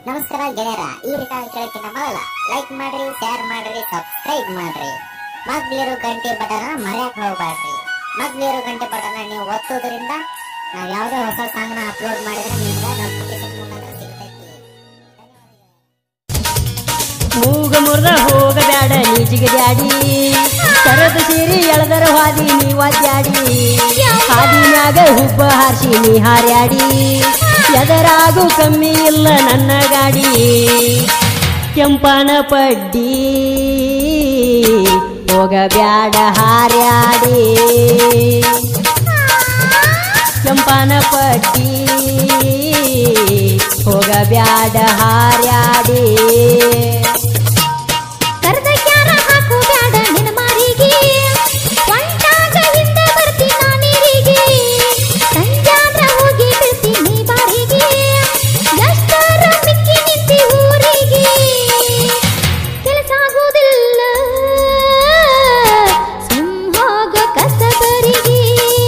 ನಮಸ್ಕಾರ ಗೆಳೆಯರ ಈ ರಿಕಾರ್ಡ್ ಕೇಳಕ್ಕಿಂತ ಮೊದಲ ಲೈಕ್ ಮಾಡ್ರಿ ಶೇರ್ ಮಾಡ್ರಿ ಸಬ್ಸ್ಕ್ರೈಬ್ ಮಾಡ್ರಿ ಮಗ್ಲಿರೋ ಗಂಟೆ ಬಟನ್ ಮರೆಯಕ್ ಹೋಗ್ಬೇಡ್ರಿ ಮಗ್ಲಿರೋ ಗಂಟೆ ಬಟನ್ ನೀವು ಒತ್ತೋದ್ರಿಂದ ನಾವ್ ಯಾವ್ದೇ ಹೊಸ ಸಾಂಗ್ ನ ಅಪ್ಲೋಡ್ ಮಾಡಿದ್ರೆ ನಿಮ್ಗೆ ನೋಟಿಫಿಕೇಶನ್ ಮುಖಾಂತರ ಸಿಗ್ತೈತಿ ಮೂಗ ಮುರ್ದ ಹೋಗಬ್ಯಾಡ ನೀಜಿಗೆ ಡ್ಯಾಡಿ ಸರದ ಸೀರಿ ಎಳದರ ಹಾದಿ ನೀವಾದ್ಯಾಡಿ ಹಾದಿನಾಗ ಹುಬ್ಬ ಹಾರಿಸಿ ನೀ ಹಾರ್ಯಾಡಿ ಎದರಾಗೂ ಕಮ್ಮಿ ಇಲ್ಲ ನನ್ನ ಗಾಡಿ ಕೆಂಪನ ಪಡ್ಡಿ ಹೋಗಬ್ಯಾಡ ಹಾರ್ಯಾಡಿ ಕೆಂಪನ ಪಟ್ಟಿ ಹೋಗಬ್ಯಾಡ ಹಾರ್ಯಾಡಿ ಕರ್ದಕ್ಯಾರ ಹಾಕು ಬ್ಯಾಡ ನಿನ್ನ ಮಾರಿಗೆ ಒಂಟಾಗ ಹಿಂದ ಬರ್ತಿ ನಾನೀರಿಗೆ ಸಂಜಾದ್ರ ಹೋಗಿ ಬಿಡ್ತಿ ನೀ ಬಾರಿಗೆ ಎಷ್ಟರ ಮಿಕ್ಕಿ ನಿಂತಿ ಊರಿಗೆ ಕೆಲಸ ಆಗುವುದಿಲ್ಲ ಸಿಂಹಾಗ ಕಸಬರಿಗೆ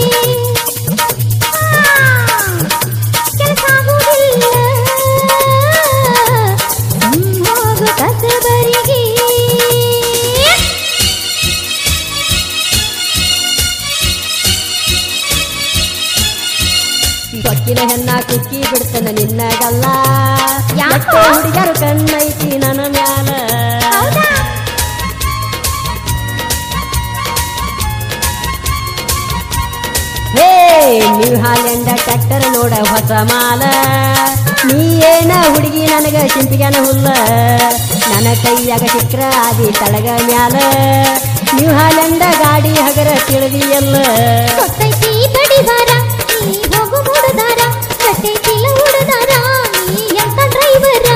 ಕೆಲಸ ಆಗುವುದಿಲ್ಲ ಸಿಂಹಾಗ ಕಸಬರಿಗೆ ಸೊಕ್ಕಿನ ಹೆಣ್ಣ ಕುಕ್ಕಿ ಬಿಡ್ತನ ನಿನ್ನಗಲ್ಲ ಯಾಕೋ? ಎಷ್ಟೋ ಹುಡುಗರು ಕಣ್ಣೈತಿ ನನ್ನ ಮ್ಯಾಲ ಹೌದಾ ಹೇ ನೀವು ಹಾಲೆಂಡ ಟ್ರ್ಯಾಕ್ಟರ್ ನೋಡ ಹೊಸ ಮಾಲ ನೀ ಏನ ಹುಡುಗಿ ನನಗ ಸಿಂಪಿಗನ ಹುಲ್ಲ ನನ್ನ ಕೈಯಾಗ ಸಿಕ್ರ ಆದಿ ತಳಗ ಮ್ಯಾಲ ನೀವು ಹಾಲೆಂಡ ಗಾಡಿ ಹಗರ ತಿಳಿದಿಯಲ್ಲ ಗೊತ್ತೈತಿ ಬಡಿವಾರ ನೀ ಹೋಗು ಮೂಡದಾರ ಕಟ್ಟೈತಿಲ್ಲ ಹುಡುದಾರ ನೀ ಎಂತ ಡ್ರೈವರ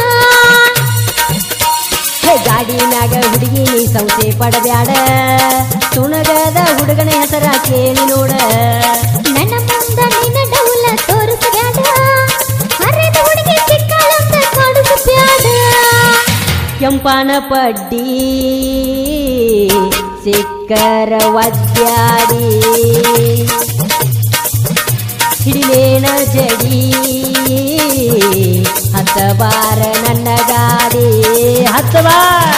ಹೇ ಗಾಡಿನಾಗ ಹುಡುಗಿ ನೀ ಸಂಸೆ ಪಡಬ್ಯಾಡ ತುಣಗದ ಹುಡುಗನ ಹೆಸರ ಕೇಳಿ ನೋಡ ನನ್ನ ಮುಂದ ನಿನ್ನ ಡೌಲ ತೋರಿಸಬ್ಯಾಡ ಹರಿದ ಹುಡುಗಿ ಸಿಕ್ಕಾಳಂತ ಕಾಡಿಸಬ್ಯಾಡ ಕೆಂಪನ ಪಡ್ಡಿ ಸಿಕ್ಕರ ಒದ್ಯಾಡಿ ಹಿಡಿಲೇನ ಜಡಿ ಹತ್ತಬಾರ ನನ್ನ ಗಾಡಿ ಹತ್ತಬಾ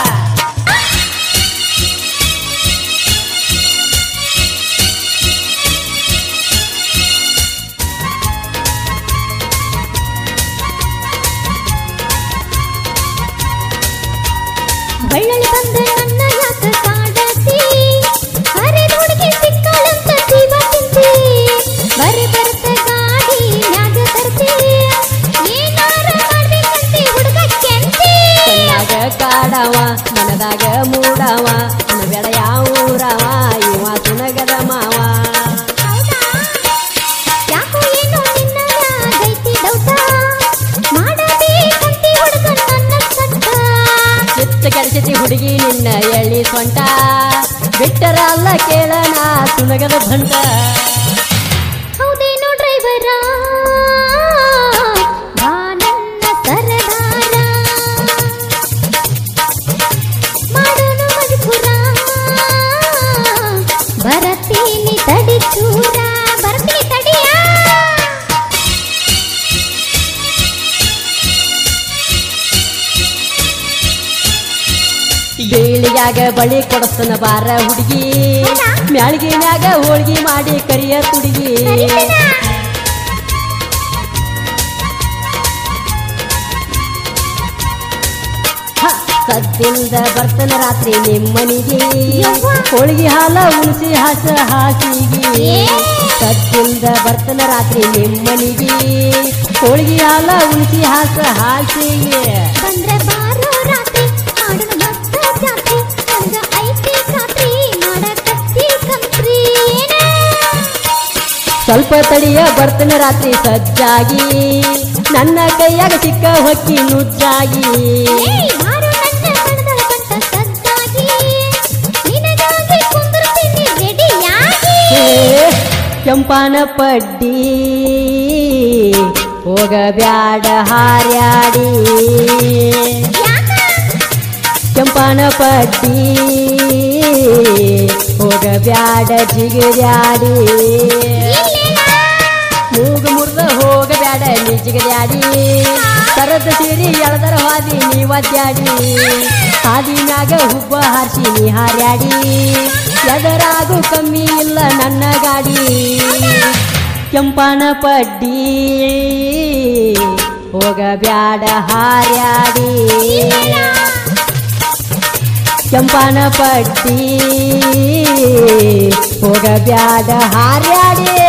ಬಳ್ಳಳಿ ಬಂದ ನನ್ನ ಯಾಕ ಕಾಡತಿ ಹರಿದ ಹುಡುಗಿ ಸಿಕ್ಕಾಳಂತ ಜೀವ ತಿಂತಿ ಬರಿ ಬರ್ತ ಗಾಡಿ ಮ್ಯಾಗ ತರ್ತಿ ಏನಾರ ಮಾಡ್ಬೇಕಂತಿ ಹುಡುಗ ಕೆಂತಿ ಕಣ್ಣಾಗ ಕಾಡವ ಮನದಾಗ ಮೂಡವ ಬೆಳ ಯಾವೂರವ ಇವ ಸುನಗದ ಮಾವ ಹೌದಾ? ಯಾಕೋ ಏನೋ ನಿನ್ನ ಮ್ಯಾಗೈತಿ ಡೌಟ ಮಾಡಬೇಕಂತಿ ಹುಡುಗ ನನ್ನ ಸಟ್ಟ ಚಿತ್ತ ಕೆಡಿಸಿತಿ ಹುಡುಗಿ ನಿನ್ನ ಎಳ್ಳಿ ಸೊಂಟ ಬಿಟ್ಟರ ಅಲ್ಲ ಕೇಳಣ ಸುನಗದ ಭಂಟ ಹೌದೇನೋ ಡ್ರೈವರ ಬಾ ನನ್ನ ಸರದಾರ ಮಾಡೋನು ಮಜಪುರ ಬರತೀನಿ ತಡಿ ಚೂರ ಬರ್ತೀನಿ ತಡಿಯ ಬೇಳಿಯಾಗ ಬಳಿ ಕೊಡಸ್ತನ ಬಾರ ಹುಡುಗಿ ಹೌದಾ? ಮ್ಯಾಳ್ಗಿನ್ಯಾಗ ಹೋಳ್ಗಿ ಮಾಡಿ ಕರಿಯ ತುಡುಗಿ ಕರೀತೀನ? ಹ, ಸದ್ದಿಲ್ದ ಬರ್ತನ ರಾತ್ರಿ ನಿಮ್ಮನಿಗೆ ಯವ್ವ. ಹೋಳ್ಗಿ ಹಾಲ ಉಣಿಸಿ ಹಾಸ ಹಾಸಿಗೆ ಏ? ಸದ್ದಿಲ್ದ ಬರ್ತನ ರಾತ್ರಿ ನಿಮ್ಮನಿಗೆ ಹೋಳ್ಗಿ ಹಾಲ ಉಣಿಸಿ ಹಾಸ ಹಾಸಿಗೆ ಬಂದ್ರೆ ಬಾರೋ ರಾತ್ರಿ ಮಾಡೋಣ ಮಸ್ತ ಜಾತ್ರಿ ನನಗ ಐತಿ ಖಾತ್ರಿ ಮಾಡಕತ್ತಿ ಕಂತ್ರಿ ಏನ ಸ್ವಲ್ಪ ತಡಿಯ ಬರ್ತನ ರಾತ್ರಿ ಸಜ್ಜಾಗಿ ನನ್ನ ಕೈಯಾಗ ಸಿಕ್ಕ ಹೊಕ್ಕಿ ನುಜ್ಜಾಗಿ ಏಯ್ ಬಾರೋ ನನ್ನ ಕಣದಳ ಕಂಠ ಸದ್ದಾಗಿ ನಿನಗಾಗಿ ಕುಂದಿರ್ತೀನಿ ರೆಡಿಯಾಗಿ ಏ, ಕೆಂಪನ ಪಡ್ಡಿ ಹೋಗಬ್ಯಾಡ ಹಾರ್ಯಾಡಿ ಯಾಕ ಕೆಂಪನ ಪಡ್ಡಿ ಹೋಗಬ್ಯಾಡ ಜಿಗಿರ್ಯಾಡಿ ಇಲ್ಲೇನ ಮೂಗು ಮುರ್ದ ಹೋಗಬ್ಯಾಡ ಬ್ಯಾಡ ನೀ ಜಿಗದ್ಯಾಡಿ ಸರದ ಸೀರಿ ಎಳದರ ಹಾದಿ ನೀ ಒದ್ಯಾಡಿ ಹಾದಿ ಮ್ಯಾಗ ಹುಬ್ಬ ಹಾರಿಸಿ ನೀ ಹಾರ್ಯಾಡಿ ಎದರಾಗೂ ಕಮ್ಮಿ ಇಲ್ಲ ನನ್ನ ಗಾಡಿ ಕೆಂಪನ ಪಡ್ಡಿ ಹೋಗ ಬ್ಯಾಡ ಹಾರ್ಯಾಡಿ ಕೆಂಪನ ಪಟ್ಟಿ ಹೋಗ ಬ್ಯಾಡ ಹಾರ್ಯಾಡಿ